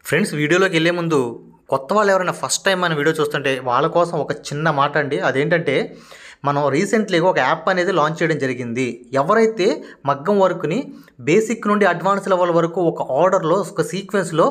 friends వీడియోలోకి వెళ్ళే ముందు కొత్త వాళ్ళు ఎవరైనా ఫస్ట్ టైం మన వీడియో చూస్తుంటే వాళ్ళ కోసం ఒక చిన్న మాట అండి అదేంటంటే మనం రీసెంట్లీగా ఒక యాప్ అనేది లాంచ్ చేయడం జరిగింది ఎవరైతే మగ్గం వర్క్ని బేసిక్ నుండి అడ్వాన్స్ లెవెల్ వరకు ఒక ఆర్డర్లో ఒక సీక్వెన్స్లో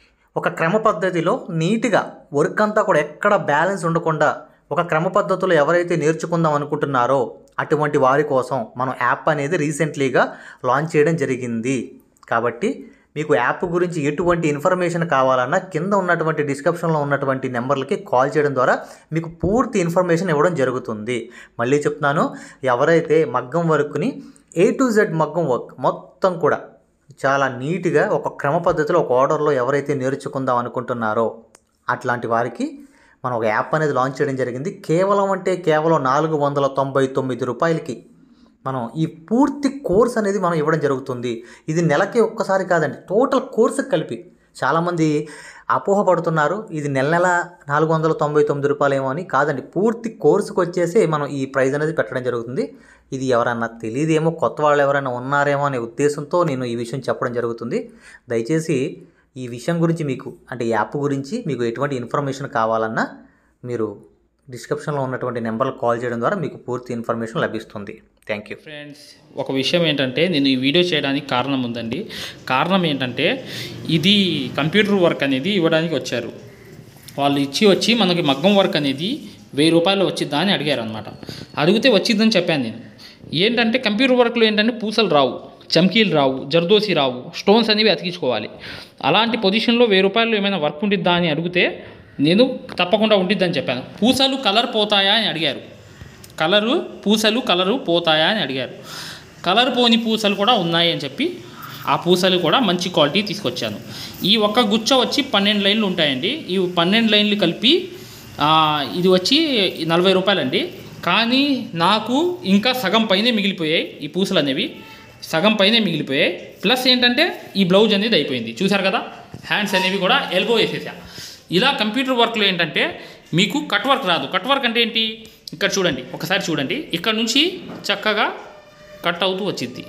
ఒక క్రమ పద్ధతిలో నీట్గా వర్క్ అంతా కూడా ఎక్కడ బ్యాలెన్స్ ఉండకుండా ఒక క్రమ పద్ధతిలో ఎవరైతే నేర్చుకుందాం అనుకుంటున్నారో అటువంటి వారి కోసం మనం యాప్ అనేది రీసెంట్లీగా లాంచ్ చేయడం జరిగింది కాబట్టి మీకు యాప్ గురించి ఎటువంటి ఇన్ఫర్మేషన్ కావాలన్నా కింద ఉన్నటువంటి డిస్క్రిప్షన్లో ఉన్నటువంటి నెంబర్లకి కాల్ చేయడం ద్వారా మీకు పూర్తి ఇన్ఫర్మేషన్ ఇవ్వడం జరుగుతుంది మళ్ళీ చెప్తున్నాను ఎవరైతే మగ్గం వర్క్ని ఏ టు జెడ్ మగ్గం వర్క్ మొత్తం కూడా చాలా నీట్గా ఒక క్రమ పద్ధతిలో ఒక ఆర్డర్లో ఎవరైతే నేర్చుకుందాం అనుకుంటున్నారో అట్లాంటి వారికి మనం ఒక యాప్ అనేది లాంచ్ చేయడం జరిగింది కేవలం అంటే కేవలం నాలుగు వందల తొంభై తొమ్మిది రూపాయలకి మనం ఈ పూర్తి కోర్స్ అనేది మనం ఇవ్వడం జరుగుతుంది ఇది నెలకి ఒక్కసారి కాదండి టోటల్ కోర్సు కలిపి చాలామంది అపోహపడుతున్నారు ఇది నెల నెల నాలుగు వందల తొంభై తొమ్మిది రూపాయలేమో అని కాదండి పూర్తి కోర్సుకు వచ్చేసి మనం ఈ ప్రైజ్ అనేది పెట్టడం జరుగుతుంది ఇది ఎవరన్నా తెలియదేమో కొత్త వాళ్ళు ఎవరైనా ఉన్నారేమో అనే ఉద్దేశంతో నేను ఈ విషయం చెప్పడం జరుగుతుంది దయచేసి ఈ విషయం గురించి మీకు అంటే ఈ యాప్ గురించి మీకు ఎటువంటి ఇన్ఫర్మేషన్ కావాలన్నా మీరు డిస్క్రిప్షన్లో ఉన్నటువంటి నెంబర్లకు కాల్ చేయడం ద్వారా మీకు పూర్తి ఇన్ఫర్మేషన్ లభిస్తుంది థ్యాంక్ యూ ఫ్రెండ్స్ ఒక విషయం ఏంటంటే నేను ఈ వీడియో చేయడానికి కారణం ఉందండి కారణం ఏంటంటే ఇది కంప్యూటర్ వర్క్ అనేది ఇవ్వడానికి వచ్చారు వాళ్ళు ఇచ్చి వచ్చి మనకి మగ్గం వర్క్ అనేది వెయ్యి రూపాయలు వచ్చిద్దా అని అడిగారు అనమాట అడిగితే వచ్చిద్దని చెప్పాను నేను ఏంటంటే కంప్యూటర్ వర్క్లో ఏంటంటే పూసలు రావు చమ్కీలు రావు జర్దోసి రావు స్టోన్స్ అనేవి అతికించుకోవాలి అలాంటి పొజిషన్లో వెయ్యి రూపాయలు ఏమైనా వర్క్ ఉండిద్దా అని అడిగితే నేను తప్పకుండా ఉండిద్దని చెప్పాను పూసలు కలర్ పోతాయా అని అడిగారు కలరు పూసలు కలరు పోతాయా అని అడిగారు కలర్ పోని పూసలు కూడా ఉన్నాయి అని చెప్పి ఆ పూసలు కూడా మంచి క్వాలిటీ తీసుకొచ్చాను ఈ ఒక్క గుచ్చ వచ్చి పన్నెండు లైన్లు ఉంటాయండి ఈ పన్నెండు లైన్లు కలిపి ఆ, ఇది వచ్చి నలభై రూపాయలండి కానీ నాకు ఇంకా సగం పైనే మిగిలిపోయాయి ఈ పూసలు అనేవి సగం పైనే మిగిలిపోయాయి ప్లస్ ఏంటంటే ఈ బ్లౌజ్ అనేది అయిపోయింది చూసారు కదా హ్యాండ్స్ అనేవి కూడా ఎల్బో వేసేసా ఇలా కంప్యూటర్ వర్క్లో ఏంటంటే మీకు కట్ వర్క్ రాదు కట్ వర్క్ అంటే ఏంటి ఇక్కడ చూడండి ఒకసారి చూడండి ఇక్కడ నుంచి చక్కగా కట్ అవుతూ వచ్చింది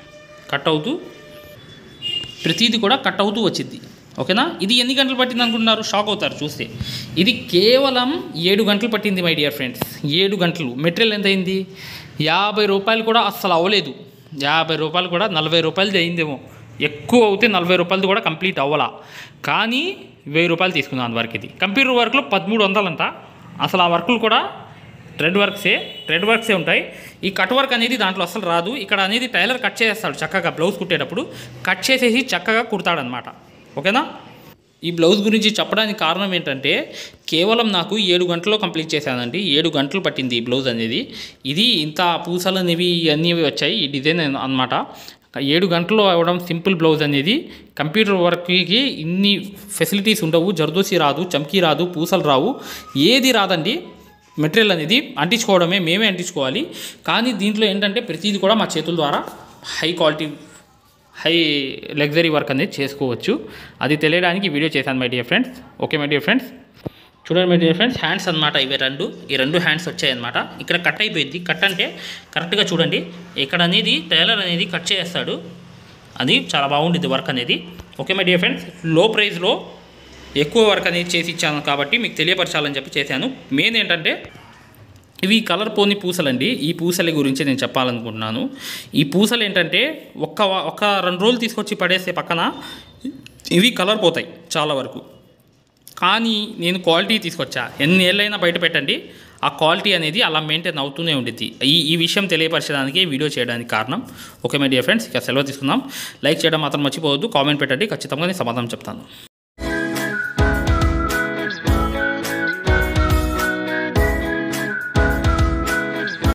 కట్ అవుతూ ప్రతిదీ కూడా కట్ అవుతూ వచ్చింది ఓకేనా ఇది ఎన్ని గంటలు పట్టింది అనుకుంటున్నారు షాక్ అవుతారు చూస్తే ఇది కేవలం ఏడు గంటలు పట్టింది మై డియర్ ఫ్రెండ్స్ ఏడు గంటలు మెటీరియల్ ఎంత అయింది యాభై రూపాయలు కూడా అస్సలు అవ్వలేదు యాభై రూపాయలు కూడా నలభై రూపాయలది అయిందేమో ఎక్కువ అవుతే నలభై రూపాయలది కూడా కంప్లీట్ అవ్వాలా కానీ వెయ్యి రూపాయలు తీసుకున్నాను వర్క్ ఇది కంప్యూటర్ వర్క్లో పదమూడు వందలంట అసలు ఆ వర్కులు కూడా థ్రెడ్ వర్క్సే థ్రెడ్ వర్క్సే ఉంటాయి ఈ కట్ వర్క్ అనేది దాంట్లో అసలు రాదు ఇక్కడ అనేది టైలర్ కట్ చేస్తాడు చక్కగా బ్లౌజ్ కుట్టేటప్పుడు కట్ చేసేసి చక్కగా కుడతాడనమాట ఓకేనా ఈ బ్లౌజ్ గురించి చెప్పడానికి కారణం ఏంటంటే కేవలం నాకు ఏడు గంటల్లో కంప్లీట్ చేశానండి ఏడు గంటలు పట్టింది ఈ బ్లౌజ్ అనేది ఇది ఇంత పూసలు అనేవి అన్నీ వచ్చాయి ఈ డిజైన్ అన్నమాట ఏడు గంటల్లో అవ్వడం సింపుల్ బ్లౌజ్ అనేది కంప్యూటర్ వర్క్కి ఇన్ని ఫెసిలిటీస్ ఉండవు జర్దోసి రాదు చమ్కీ రాదు పూసలు రావు ఏది రాదండి మెటీరియల్ అనేది అంటించుకోవడమే మేమే అంటించుకోవాలి కానీ దీంట్లో ఏంటంటే ప్రతిదీ కూడా మా చేతుల ద్వారా high quality high luxury work అనేది చేసుకోవచ్చు అది తెలియడానికి వీడియో చేశాను my dear friends okay my dear friends చూడండి మై డియర్ ఫ్రెండ్స్ హ్యాండ్స్ అనమాట ఇవి రెండు ఈ రెండు హ్యాండ్స్ వచ్చాయన్నమాట ఇక్కడ కట్ అయిపోయింది కట్ అంటే కరెక్ట్గా చూడండి ఇక్కడ అనేది టైలర్ అనేది కట్ చేస్తాడు అది చాలా బాగుంటుంది వర్క్ అనేది ఓకే మై డియర్ ఫ్రెండ్స్ లో ప్రైస్లో ఎక్కువ వర్క్ అనేది చేసి ఇచ్చాను కాబట్టి మీకు తెలియపరచాలని చెప్పి చేశాను మెయిన్ ఏంటంటే ఇవి కలర్ పోని పూసలండి ఈ పూసల గురించి నేను చెప్పాలనుకుంటున్నాను ఈ పూసలు ఏంటంటే ఒక్క వ- ఒక రెండు రోజులు తీసుకొచ్చి పడేస్తే పక్కన ఇవి కలర్ పోతాయి చాలా వరకు కానీ నేను క్వాలిటీ తీసుకొచ్చా ఎన్ని ఏళ్ళైనా బయట పెట్టండి ఆ క్వాలిటీ అనేది అలా మెయింటైన్ అవుతూనే ఉండిద్ది ఈ ఈ విషయం తెలియపరచడానికి వీడియో చేయడానికి కారణం ఓకే మై డియర్ ఫ్రెండ్స్ ఇక సెలవు తీసుకుందాం లైక్ చేయడం మాత్రం మర్చిపోవద్దు కామెంట్ పెట్టండి ఖచ్చితంగా నేను సమాధానం చెప్తాను